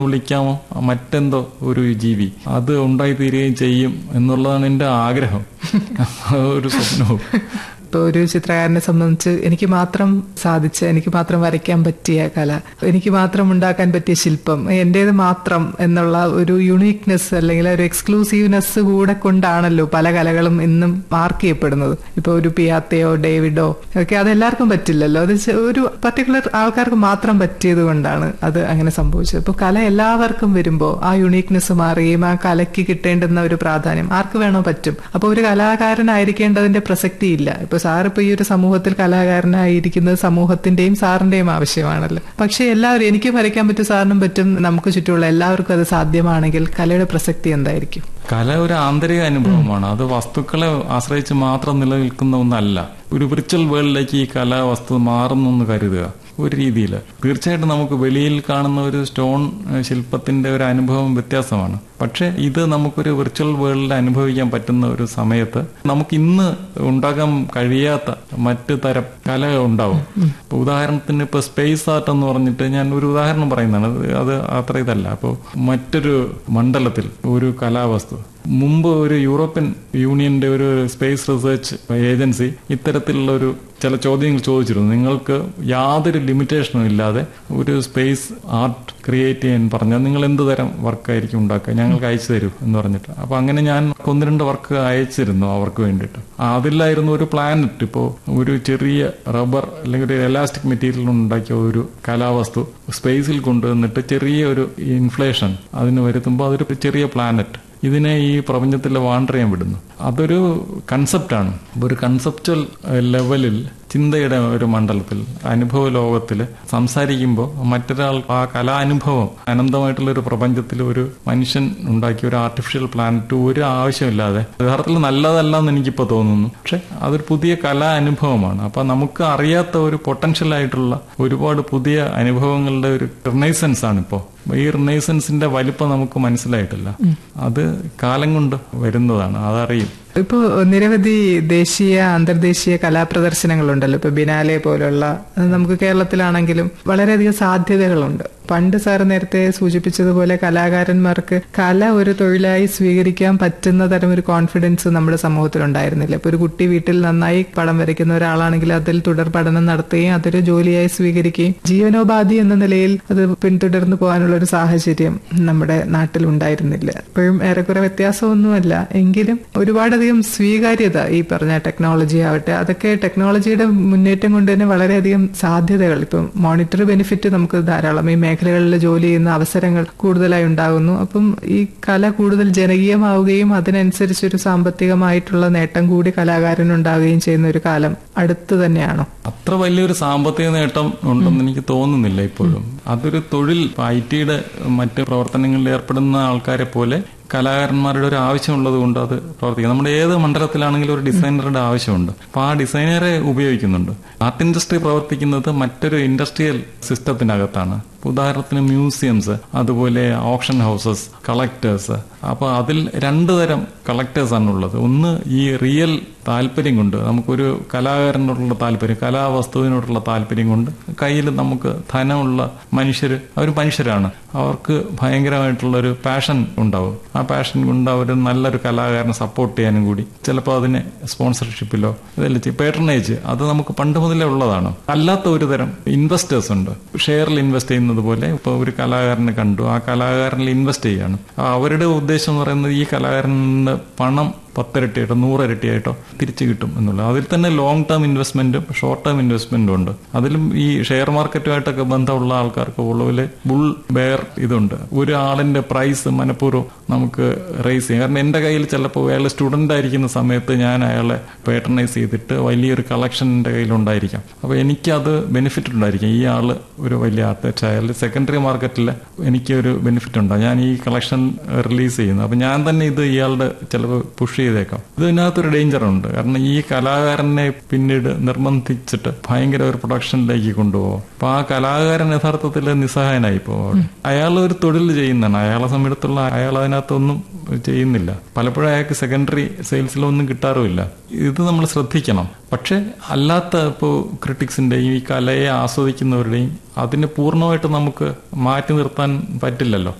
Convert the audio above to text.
വിളിക്കാമോ മറ്റെന്തോ ഒരു ജീവി അത് ഉണ്ടായി തീരുകയും ചെയ്യും എന്നുള്ളതാണ് എൻ്റെ ആഗ്രഹം ഒരു സ്വപ്നവും ഇപ്പോൾ ഒരു ചിത്രകാരനെ സംബന്ധിച്ച് എനിക്ക് മാത്രം സാധിച്ച എനിക്ക് മാത്രം വരയ്ക്കാൻ പറ്റിയ കല എനിക്ക് മാത്രം ഉണ്ടാക്കാൻ പറ്റിയ ശില്പം എൻ്റേത് മാത്രം എന്നുള്ള ഒരു യുണീക്നെസ് അല്ലെങ്കിൽ ഒരു എക്സ്ക്ലൂസീവ്നെസ് കൂടെ കൊണ്ടാണല്ലോ പല കലകളും ഇന്നും മാർക്ക് ചെയ്യപ്പെടുന്നത് ഇപ്പോൾ ഒരു പിയാത്തയോ ഡേവിഡോ ഒക്കെ അതെല്ലാവർക്കും പറ്റില്ലല്ലോ അത് ചെ- ഒരു പർട്ടിക്കുലർ ആൾക്കാർക്ക് മാത്രം പറ്റിയത് കൊണ്ടാണ് അത് അങ്ങനെ സംഭവിച്ചത് ഇപ്പോൾ കല എല്ലാവർക്കും വരുമ്പോൾ ആ യുണീക്നെസ് മാറുകയും ആ കലയ്ക്ക് കിട്ടേണ്ടുന്ന ഒരു പ്രാധാന്യം ആർക്ക് വേണോ പറ്റും അപ്പോൾ ഒരു കലാകാരനായിരിക്കേണ്ടതിന്റെ പ്രസക്തി ഇല്ല ഇപ്പൊ സാർ ഇപ്പൊ ഈ ഒരു സമൂഹത്തിൽ കലാകാരനായിരിക്കുന്നത് സമൂഹത്തിന്റെയും സാറിന്റെയും ആവശ്യമാണല്ലോ പക്ഷെ എല്ലാവരും എനിക്ക് വരയ്ക്കാൻ പറ്റും സാറിനും പറ്റും നമുക്ക് ചുറ്റുമുള്ള എല്ലാവർക്കും അത് സാധ്യമാണെങ്കിൽ കലയുടെ പ്രസക്തി എന്തായിരിക്കും കല ഒരു ആന്തരിക അനുഭവമാണ് അത് വസ്തുക്കളെ ആശ്രയിച്ച് മാത്രം നിലനിൽക്കുന്ന ഒന്നല്ല ഒരു വിർച്വൽ വേൾഡിലേക്ക് ഈ കല വസ്തു മാറുന്നു കരുതുക ഒരു രീതിയിൽ തീർച്ചയായിട്ടും നമുക്ക് വെളിയിൽ കാണുന്ന ഒരു സ്റ്റോൺ ഏഹ്, ശില്പത്തിന്റെ ഒരു അനുഭവം വ്യത്യാസമാണ് പക്ഷെ ഇത് നമുക്കൊരു വിർച്വൽ വേൾഡിൽ അനുഭവിക്കാൻ പറ്റുന്ന ഒരു സമയത്ത് നമുക്ക് ഇന്ന് ഉണ്ടാക്കാൻ കഴിയാത്ത മറ്റ് തരം കല ഉണ്ടാവും ഇപ്പൊ ഉദാഹരണത്തിന് ഇപ്പൊ സ്പേസ് ആർട്ട് എന്ന് പറഞ്ഞിട്ട് ഞാൻ ഒരു ഉദാഹരണം പറയുന്നതാണ് അത് അത് അത്ര ഇതല്ല അപ്പോൾ മറ്റൊരു മണ്ഡലത്തിൽ ഒരു കലാവസ്തു മുമ്പ് ഒരു യൂറോപ്യൻ യൂണിയന്റെ ഒരു സ്പേസ് റിസർച്ച് ഏജൻസി ഇത്തരത്തിലുള്ള ഒരു ചില ചോദ്യങ്ങൾ ചോദിച്ചിരുന്നു നിങ്ങൾക്ക് യാതൊരു ലിമിറ്റേഷനും ഇല്ലാതെ ഒരു സ്പേസ് ആർട്ട് ക്രിയേറ്റ് ചെയ്യാൻ പറഞ്ഞാൽ നിങ്ങൾ എന്ത് തരം വർക്കായിരിക്കും ഉണ്ടാക്കുക ഞങ്ങൾക്ക് അയച്ചു തരൂ എന്ന് പറഞ്ഞിട്ട് അപ്പൊ അങ്ങനെ ഞാൻ ഒന്ന് രണ്ട് വർക്ക് അയച്ചിരുന്നു അവർക്ക് വേണ്ടിയിട്ട് അതിലായിരുന്നു ഒരു പ്ലാനറ്റ് ഇപ്പോൾ ഒരു ചെറിയ റബ്ബർ അല്ലെങ്കിൽ ഒരു എലാസ്റ്റിക് മെറ്റീരിയൽ ഉണ്ടാക്കിയ ഒരു കലാവസ്തു സ്പേസിൽ കൊണ്ടുവന്നിട്ട് ചെറിയ ഒരു ഇൻഫ്ലേഷൻ അതിന് വരുത്തുമ്പോൾ അതൊരു ചെറിയ പ്ലാനറ്റ് ഇതിനെ ഈ പ്രപഞ്ചത്തിൽ വാണ്ടർ ചെയ്യാൻ വിടുന്നു അതൊരു കൺസെപ്റ്റാണ് ഒരു കൺസെപ്റ്റൽ ലെവലിൽ ചിന്തയുടെ ഒരു മണ്ഡലത്തിൽ അനുഭവ ലോകത്തിൽ സംസാരിക്കുമ്പോൾ മറ്റൊരാൾ ആ കലാനുഭവം അനന്തമായിട്ടുള്ള ഒരു പ്രപഞ്ചത്തിൽ ഒരു മനുഷ്യൻ ഉണ്ടാക്കിയ ഒരു ആർട്ടിഫിഷ്യൽ പ്ലാനറ്റ് ഒരു ആവശ്യമില്ലാതെ യഥാർത്ഥത്തിൽ നല്ലതല്ല എന്ന് എനിക്കിപ്പോൾ തോന്നുന്നു പക്ഷെ അതൊരു പുതിയ കലാ അനുഭവമാണ് അപ്പൊ നമുക്ക് അറിയാത്ത ഒരു പൊട്ടൻഷ്യൽ ആയിട്ടുള്ള ഒരുപാട് പുതിയ അനുഭവങ്ങളുടെ ഒരു റിനൈസൻസ് ആണ് ഇപ്പോൾ ഈ റിനൈസൻസിന്റെ വലിപ്പം നമുക്ക് മനസ്സിലായിട്ടില്ല അത് കാലം കൊണ്ട് വരുന്നതാണ് അതറിയും ഇപ്പോ നിരവധി ദേശീയ അന്തർദേശീയ കലാപ്രദർശനങ്ങളുണ്ടല്ലോ ഇപ്പൊ ബിനാലെ പോലുള്ള അത് നമുക്ക് കേരളത്തിലാണെങ്കിലും വളരെയധികം സാധ്യതകളുണ്ട് പണ്ട് സാർ നേരത്തെ സൂചിപ്പിച്ചതുപോലെ കലാകാരന്മാർക്ക് കല ഒരു തൊഴിലായി സ്വീകരിക്കാൻ പറ്റുന്ന തരം ഒരു കോൺഫിഡൻസ് നമ്മുടെ സമൂഹത്തിൽ ഉണ്ടായിരുന്നില്ല ഇപ്പൊ ഒരു കുട്ടി വീട്ടിൽ നന്നായി പടം വരയ്ക്കുന്ന ഒരാളാണെങ്കിൽ അതിൽ തുടർ പഠനം നടത്തുകയും അതൊരു ജോലിയായി സ്വീകരിക്കുകയും ജീവനോപാധി എന്ന നിലയിൽ അത് പിന്തുടർന്നു പോകാനുള്ള ഒരു സാഹചര്യം നമ്മുടെ നാട്ടിൽ ഉണ്ടായിരുന്നില്ല ഇപ്പോഴും ഏറെക്കുറെ വ്യത്യാസമൊന്നുമല്ല എങ്കിലും ഒരുപാടധികം സ്വീകാര്യത ഈ പറഞ്ഞ ടെക്നോളജി ആവട്ടെ അതൊക്കെ ടെക്നോളജിയുടെ മുന്നേറ്റം കൊണ്ട് തന്നെ വളരെയധികം സാധ്യതകൾ ഇപ്പം മോണിറ്റർ ബെനിഫിറ്റ് നമുക്ക് ധാരാളം ഈ മേഖലകളിൽ ജോലി ചെയ്യുന്ന അവസരങ്ങൾ കൂടുതലായി ഉണ്ടാകുന്നു അപ്പം ഈ കല കൂടുതൽ ജനകീയമാവുകയും അതിനനുസരിച്ചൊരു സാമ്പത്തികമായിട്ടുള്ള നേട്ടം കൂടി കലാകാരനുണ്ടാവുകയും ചെയ്യുന്ന ഒരു കാലം അടുത്ത് തന്നെയാണോ അത്ര വലിയൊരു സാമ്പത്തിക നേട്ടം ഉണ്ടെന്ന് എനിക്ക് തോന്നുന്നില്ല ഇപ്പോഴും അതൊരു തൊഴിൽ ഐ ടിയുടെ മറ്റ് പ്രവർത്തനങ്ങളിൽ ഏർപ്പെടുന്ന ആൾക്കാരെ പോലെ കലാകാരന്മാരുടെ ഒരു ആവശ്യമുള്ളത് കൊണ്ട് അത് പ്രവർത്തിക്കും നമ്മുടെ ഏത് മണ്ഡലത്തിലാണെങ്കിലും ഒരു ഡിസൈനറുടെ ആവശ്യമുണ്ട് അപ്പൊ ആ ഡിസൈനറെ ഉപയോഗിക്കുന്നുണ്ട് ആർട്ട് ഇൻഡസ്ട്രി പ്രവർത്തിക്കുന്നത് മറ്റൊരു ഇൻഡസ്ട്രിയൽ സിസ്റ്റത്തിനകത്താണ് ഉദാഹരണത്തിന് മ്യൂസിയംസ് അതുപോലെ ഓപ്ഷൻ ഹൗസസ് കളക്ടേഴ്സ് അപ്പൊ അതിൽ രണ്ടു തരം കളക്ടേഴ്സ് ആണ് ഉള്ളത് ഒന്ന് ഈ റിയൽ താല്പര്യം കൊണ്ട് നമുക്കൊരു കലാകാരനോടുള്ള താല്പര്യം കലാവസ്തുവിനോടുള്ള താല്പര്യം കൊണ്ട് കയ്യിൽ നമുക്ക് ധനമുള്ള മനുഷ്യർ അവർ മനുഷ്യരാണ് അവർക്ക് ഭയങ്കരമായിട്ടുള്ള ഒരു പാഷൻ ഉണ്ടാവും ആ പാഷൻ കൊണ്ട് അവർ നല്ലൊരു കലാകാരനെ സപ്പോർട്ട് ചെയ്യാനും കൂടി ചിലപ്പോൾ അതിനെ സ്പോൺസർഷിപ്പിലോ ഇതല്ല പേട്ടർനേജ് അത് നമുക്ക് പണ്ട് മുതലേ ഉള്ളതാണ് അല്ലാത്ത ഒരു തരം ഇൻവെസ്റ്റേഴ്സ് ഉണ്ട് ഷെയറിൽ ഇൻവെസ്റ്റ് ചെയ്യുന്നത് പോലെ ഇപ്പോൾ ഒരു കലാകാരനെ കണ്ടു ആ കലാകാരനിൽ ഇൻവെസ്റ്റ് ചെയ്യാണ് ആ അവരുടെ ഉദ്ദേശം എന്ന് പറയുന്നത് ഈ കലാകാരന് പണം പത്തിരട്ടിയായിട്ടോ നൂറിരട്ടിയായിട്ടോ തിരിച്ചു കിട്ടും എന്നുള്ളത് അതിൽ തന്നെ ലോങ് ടേം ഇൻവെസ്റ്റ്മെന്റും ഷോർട്ട് ടേം ഇൻവെസ്റ്റ്മെന്റും ഉണ്ട് അതിലും ഈ ഷെയർ മാർക്കറ്റുമായിട്ടൊക്കെ ബന്ധമുള്ള ആൾക്കാർക്ക് ഉള്ളതിൽ ബുൾ ബെയർ ഇതുണ്ട് ഒരു ആളിന്റെ പ്രൈസ് മനഃപൂർവ്വം നമുക്ക് റേസ് ചെയ്യാം കാരണം എന്റെ കയ്യിൽ ചിലപ്പോൾ അയാൾ സ്റ്റുഡന്റ് ആയിരിക്കുന്ന സമയത്ത് ഞാൻ അയാളെ പേട്ടർനൈസ് ചെയ്തിട്ട് വലിയൊരു കളക്ഷൻ എന്റെ കയ്യിലുണ്ടായിരിക്കാം അപ്പൊ എനിക്കത് ബെനിഫിറ്റ് ഉണ്ടായിരിക്കും ഈ ആള് ഒരു വലിയ ആർട്ടിസ്റ്റ് ആയാലും സെക്കൻഡറി മാർക്കറ്റിൽ എനിക്ക് ഒരു ബെനിഫിറ്റ് ഉണ്ടാകും ഞാൻ ഈ കളക്ഷൻ റിലീസ് ചെയ്യുന്നു അപ്പൊ ഞാൻ തന്നെ ഇത് ഇയാളുടെ ചിലപ്പോൾ പുഷ് ചെയ്തേക്കാം ഇതിനകത്തൊരു ഡേഞ്ചർ ഉണ്ട് കാരണം ഈ കലാകാരനെ പിന്നീട് നിർബന്ധിച്ചിട്ട് ഭയങ്കര ഒരു പ്രൊഡക്ഷനിലേക്ക് കൊണ്ടുപോകും അപ്പൊ ആ കലാകാരൻ യഥാർത്ഥത്തിൽ നിസ്സഹായനായി പോകും അയാൾ ഒരു തൊഴിൽ ചെയ്യുന്നതാണ് അയാളെ സമയത്തുള്ള അയാൾ അതിനകത്തൊന്നും ചെയ്യുന്നില്ല പലപ്പോഴും അയാൾക്ക് സെക്കൻഡറി സെയിൽസിലൊന്നും കിട്ടാറുമില്ല ഇത് നമ്മൾ ശ്രദ്ധിക്കണം പക്ഷെ അല്ലാത്ത ഇപ്പോൾ ക്രിട്ടിക്സിന്റെയും ഈ കലയെ ആസ്വദിക്കുന്നവരുടെയും അതിനെ പൂർണ്ണമായിട്ട് നമുക്ക് മാറ്റി നിർത്താൻ പറ്റില്ലല്ലോ